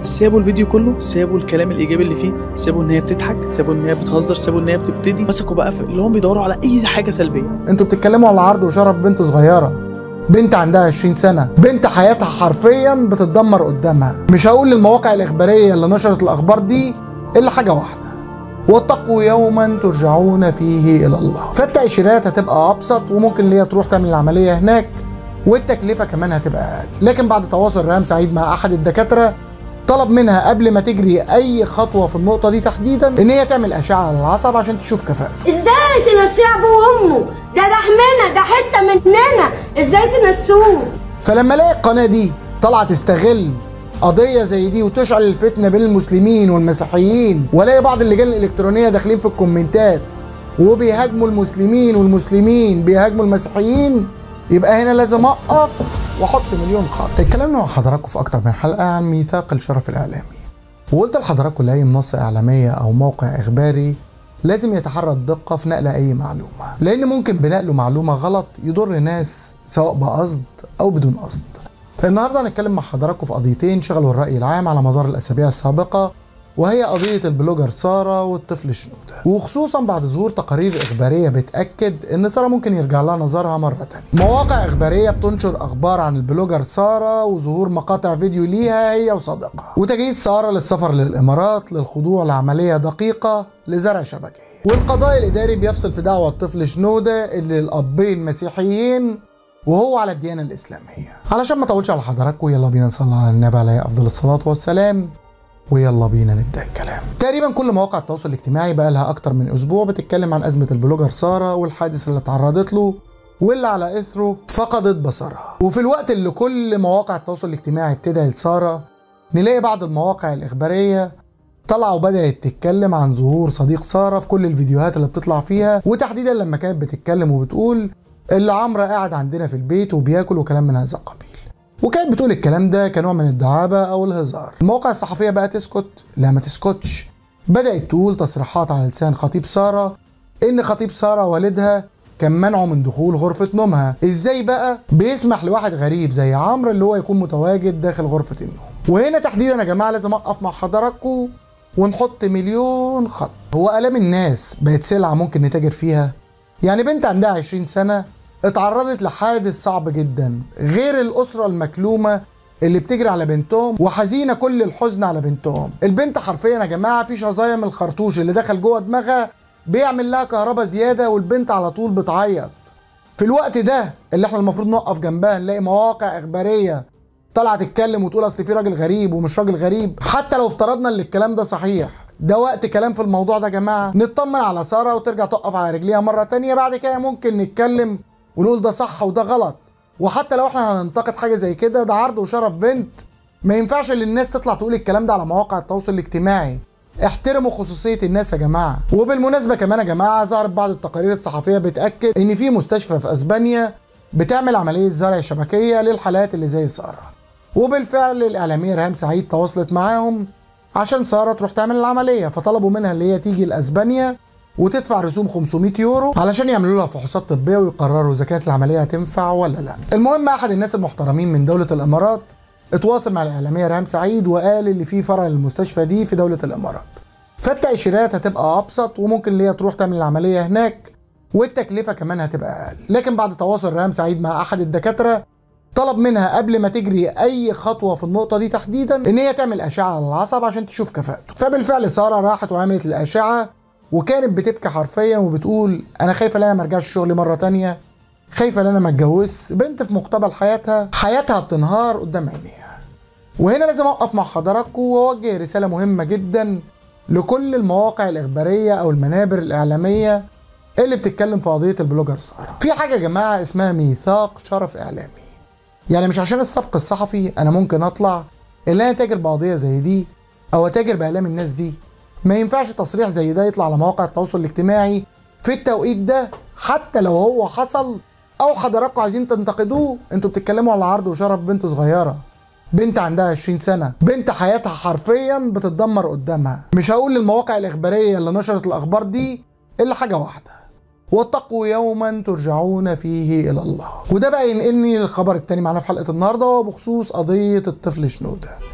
سابوا الفيديو كله سابوا الكلام الايجابي اللي فيه سابوا ان هي بتضحك سابوا ان هي بتهزر سابوا ان هي بتبتدي مسكوا بقى في اللي هم بيدوروا على اي حاجه سلبيه انتوا بتتكلموا على عرض وشرف بنت صغيره بنت عندها 20 سنة بنت حياتها حرفيا بتتدمر قدامها مش هقول للمواقع الإخبارية اللي نشرت الأخبار دي إلا حاجة واحدة واتقوا يوما ترجعون فيه إلى الله فالتأشيرات هتبقى أبسط وممكن اللي هي تروح تعمل العملية هناك والتكلفة كمان هتبقى أقل لكن بعد تواصل رام سعيد مع أحد الدكاترة طلب منها قبل ما تجري أي خطوة في النقطة دي تحديدا إن هي تعمل أشعة على العصب عشان تشوف كفاءته ازاي تنسيه ابوه وامه ده لحمنا ده حته مننا ازاي تنسوه فلما الاقي القناه دي طالعه تستغل قضيه زي دي وتشعل الفتنه بين المسلمين والمسيحيين والاقي بعض اللجان الالكترونيه داخلين في الكومنتات وبيهاجموا المسلمين والمسلمين بيهاجموا المسيحيين يبقى هنا لازم اقف واحط مليون خط اتكلمنا مع حضراتكم في اكتر من حلقه عن ميثاق الشرف الاعلامي وقلت لحضراتكم لاي منصه اعلاميه او موقع اخباري لازم يتحرى الدقة في نقل أي معلومة لأن ممكن بنقله معلومة غلط يضر ناس سواء بقصد أو بدون قصد النهاردة هنتكلم مع حضراتكم في قضيتين شغلوا الرأي العام على مدار الأسابيع السابقة وهي قضية البلوجر سارة والطفل شنودة وخصوصا بعد ظهور تقارير إخبارية بتأكد إن سارة ممكن يرجع لها نظرها مرة تانية مواقع إخبارية بتنشر أخبار عن البلوجر سارة وظهور مقاطع فيديو ليها هي وصديقها وتجهيز سارة للسفر للإمارات للخضوع لعملية دقيقة لزرع شبكية والقضاء الإداري بيفصل في دعوة الطفل شنودة اللي الأبين مسيحيين وهو على الديانة الإسلامية علشان ما اطولش على حضراتكم يلا بينا نصلي على النبي عليه أفضل الصلاة والسلام ويلا بينا نبدا الكلام تقريبا كل مواقع التواصل الاجتماعي بقى لها اكتر من اسبوع بتتكلم عن ازمه البلوجر ساره والحادث اللي تعرضت له واللي على اثره فقدت بصرها وفي الوقت اللي كل مواقع التواصل الاجتماعي بتدعي لساره نلاقي بعض المواقع الاخباريه طلع وبدات تتكلم عن ظهور صديق ساره في كل الفيديوهات اللي بتطلع فيها وتحديدا لما كانت بتتكلم وبتقول اللي عمرو قاعد عندنا في البيت وبياكل وكلام من هذا القبيل وكانت بتقول الكلام ده كنوع من الدعابة أو الهزار المواقع الصحفية بقى تسكت لا ما تسكتش بدأت تقول تصريحات على لسان خطيب سارة إن خطيب سارة والدها كان منعه من دخول غرفة نومها ازاي بقى بيسمح لواحد غريب زي عمرو اللي هو يكون متواجد داخل غرفة النوم وهنا تحديدا يا جماعة لازم أقف مع حضراتكم ونحط مليون خط هو آلام الناس بقت سلعة ممكن نتاجر فيها يعني بنت عندها 20 سنة اتعرضت لحادث صعب جدا غير الأسرة المكلومة اللي بتجري على بنتهم وحزينة كل الحزن على بنتهم البنت حرفيا يا جماعة في شظايا من الخرطوش اللي دخل جوه دماغها بيعمل لها كهرباء زيادة والبنت على طول بتعيط في الوقت ده اللي احنا المفروض نقف جنبها نلاقي مواقع إخبارية طالعة تتكلم وتقول أصل في راجل غريب ومش راجل غريب حتى لو افترضنا ان الكلام ده صحيح ده وقت كلام في الموضوع ده يا جماعة نطمن على سارة وترجع تقف على رجليها مرة تانية بعد كده ممكن نتكلم ونقول ده صح وده غلط وحتى لو احنا هننتقد حاجه زي كده ده عرض وشرف بنت ما ينفعش ان الناس تطلع تقول الكلام ده على مواقع التواصل الاجتماعي احترموا خصوصيه الناس يا جماعه وبالمناسبه كمان يا جماعه ظهرت بعض التقارير الصحفيه بتاكد ان في مستشفى في اسبانيا بتعمل عمليه زرع شبكيه للحالات اللي زي ساره وبالفعل الاعلاميه ريهام سعيد تواصلت معاهم عشان ساره تروح تعمل العمليه فطلبوا منها اللي هي تيجي لاسبانيا وتدفع رسوم 500 يورو علشان يعملوا لها فحوصات طبيه ويقرروا اذا كانت العمليه هتنفع ولا لا. المهم احد الناس المحترمين من دوله الامارات اتواصل مع الاعلاميه ريهام سعيد وقال اللي في فرع للمستشفى دي في دوله الامارات. فالتاشيرات هتبقى ابسط وممكن اللي هي تروح تعمل العمليه هناك والتكلفه كمان هتبقى اقل. لكن بعد تواصل ريهام سعيد مع احد الدكاتره طلب منها قبل ما تجري اي خطوه في النقطه دي تحديدا ان هي تعمل اشعه على العصب عشان تشوف كفاءته. فبالفعل ساره راحت وعملت الاشعه وكانت بتبكي حرفيا وبتقول انا خايفه ان انا ما ارجعش شغلي مره تانية خايفه ان انا ما اتجوزش بنت في مقتبل حياتها حياتها بتنهار قدام عينيها وهنا لازم اوقف مع حضراتكم واوجه رساله مهمه جدا لكل المواقع الاخباريه او المنابر الاعلاميه اللي بتتكلم في قضيه البلوجر ساره في حاجه يا جماعه اسمها ميثاق شرف اعلامي يعني مش عشان السبق الصحفي انا ممكن اطلع اللي انا اتاجر بقضيه زي دي او اتاجر باعلام الناس دي ما ينفعش تصريح زي ده يطلع على مواقع التواصل الاجتماعي في التوقيت ده حتى لو هو حصل او حضراتكم عايزين تنتقدوه انتوا بتتكلموا على عرض وشرف بنت صغيره بنت عندها 20 سنه بنت حياتها حرفيا بتتدمر قدامها مش هقول للمواقع الاخباريه اللي نشرت الاخبار دي الا حاجه واحده واتقوا يوما ترجعون فيه الى الله وده بقى ينقلني للخبر التاني معانا في حلقه النهارده بخصوص قضيه الطفل شنوده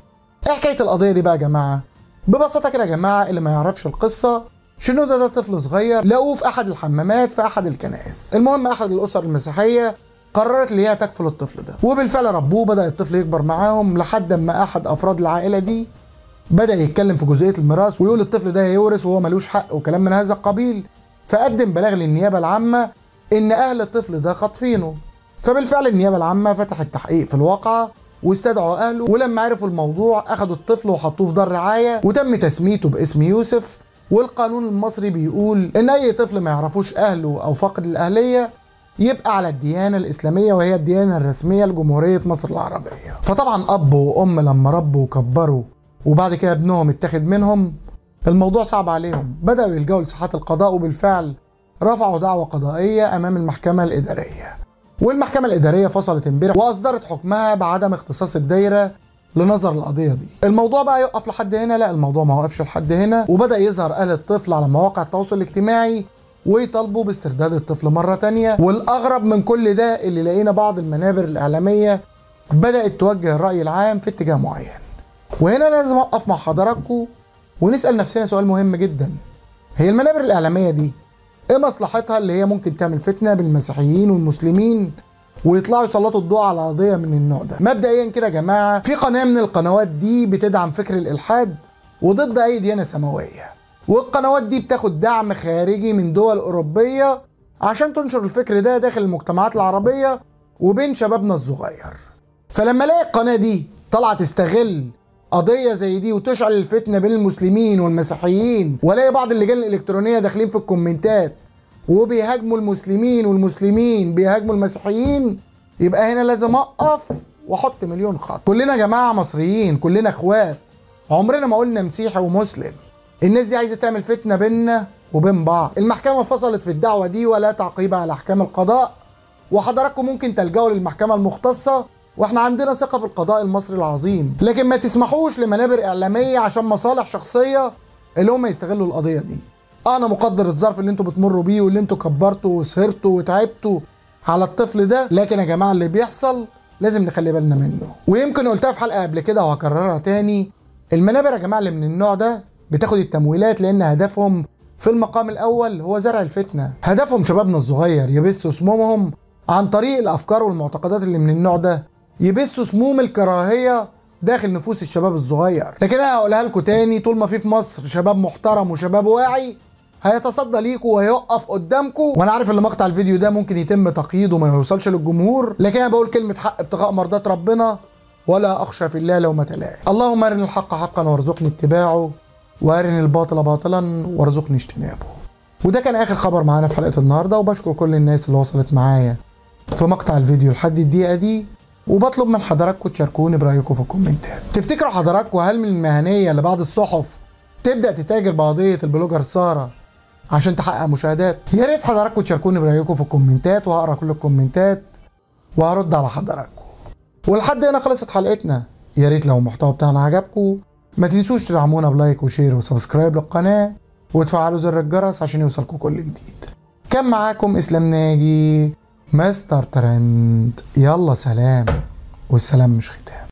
ايه حكايه القضيه دي بقى يا جماعه ببساطه كده يا جماعه اللي ما يعرفش القصه شنودة ده طفل صغير لقوه في احد الحمامات في احد الكنائس المهم احد الاسر المسيحيه قررت اللي هي تكفل الطفل ده وبالفعل ربوه بدا الطفل يكبر معاهم لحد ما احد افراد العائله دي بدا يتكلم في جزئيه الميراث ويقول الطفل ده هيورث وهو ملوش حق وكلام من هذا القبيل فقدم بلاغ للنيابه العامه ان اهل الطفل ده خاطفينه فبالفعل النيابه العامه فتحت تحقيق في الواقعه واستدعوا اهله ولما عرفوا الموضوع اخدوا الطفل وحطوه في دار رعايه وتم تسميته باسم يوسف والقانون المصري بيقول ان اي طفل ما يعرفوش اهله او فاقد الاهليه يبقى على الديانة الإسلامية وهي الديانة الرسمية لجمهورية مصر العربية فطبعا أب وأم لما ربوا وكبروا وبعد كده ابنهم اتاخد منهم الموضوع صعب عليهم بدأوا يلجأوا لساحات القضاء وبالفعل رفعوا دعوة قضائية أمام المحكمة الإدارية والمحكمة الإدارية فصلت امبارح وأصدرت حكمها بعدم اختصاص الدايرة لنظر القضية دي الموضوع بقى يقف لحد هنا لا الموضوع ما وقفش لحد هنا وبدأ يظهر أهل الطفل على مواقع التواصل الاجتماعي ويطالبوا باسترداد الطفل مرة تانية والأغرب من كل ده اللي لقينا بعض المنابر الإعلامية بدأت توجه الرأي العام في اتجاه معين وهنا لازم أقف مع حضراتكم ونسأل نفسنا سؤال مهم جدا هي المنابر الإعلامية دي إيه مصلحتها اللي هي ممكن تعمل فتنة بالمسيحيين والمسلمين ويطلعوا يسلطوا الضوء على قضية من النوع ده مبدئيا كده يا جماعة في قناة من القنوات دي بتدعم فكر الإلحاد وضد أي ديانة سماوية والقنوات دي بتاخد دعم خارجي من دول أوروبية عشان تنشر الفكر ده داخل المجتمعات العربية وبين شبابنا الصغير فلما الاقي القناة دي طالعة تستغل قضية زي دي وتشعل الفتنة بين المسلمين والمسيحيين والاقي بعض اللجان الإلكترونية داخلين في الكومنتات وبيهاجموا المسلمين والمسلمين بيهاجموا المسيحيين يبقى هنا لازم أقف وأحط مليون خط كلنا يا جماعة مصريين كلنا إخوات عمرنا ما قلنا مسيحي ومسلم الناس دي عايزه تعمل فتنه بيننا وبين بعض المحكمه فصلت في الدعوه دي ولا تعقيب على احكام القضاء وحضراتكم ممكن تلجأوا للمحكمه المختصه واحنا عندنا ثقه في القضاء المصري العظيم لكن ما تسمحوش لمنابر اعلاميه عشان مصالح شخصيه اللي هم يستغلوا القضيه دي انا مقدر الظرف اللي انتوا بتمروا بيه واللي انتوا كبرتوا وسهرتوا وتعبتوا على الطفل ده لكن يا جماعه اللي بيحصل لازم نخلي بالنا منه ويمكن قلتها في حلقه قبل كده وهكررها تاني المنابر يا جماعه اللي من النوع ده بتاخد التمويلات لان هدفهم في المقام الاول هو زرع الفتنه هدفهم شبابنا الصغير يبثوا سمومهم عن طريق الافكار والمعتقدات اللي من النوع ده يبثوا سموم الكراهيه داخل نفوس الشباب الصغير لكن انا هقولها لكم تاني طول ما في في مصر شباب محترم وشباب واعي هيتصدى ليكوا وهيقف قدامكم وانا عارف ان مقطع الفيديو ده ممكن يتم تقييده وما يوصلش للجمهور لكن انا بقول كلمه حق ابتغاء مرضات ربنا ولا اخشى في الله لومة لائم اللهم ارنا الحق حقا وارزقني اتباعه وارني الباطل باطلا وارزقني اجتنابه وده كان اخر خبر معانا في حلقه النهارده وبشكر كل الناس اللي وصلت معايا في مقطع الفيديو لحد الدقيقه دي وبطلب من حضراتكم تشاركوني برايكم في الكومنتات تفتكروا حضراتكم هل من المهنيه لبعض الصحف تبدا تتاجر بقضيه البلوجر ساره عشان تحقق مشاهدات يا ريت حضراتكم تشاركوني برايكم في الكومنتات وهقرا كل الكومنتات وهرد على حضراتكم ولحد هنا خلصت حلقتنا يا ريت لو المحتوى بتاعنا عجبكم ما تنسوش تدعمونا بلايك وشير وسبسكرايب للقناة وتفعلوا زر الجرس عشان يوصلكم كل جديد كان معاكم اسلام ناجي مستر ترند يلا سلام والسلام مش ختام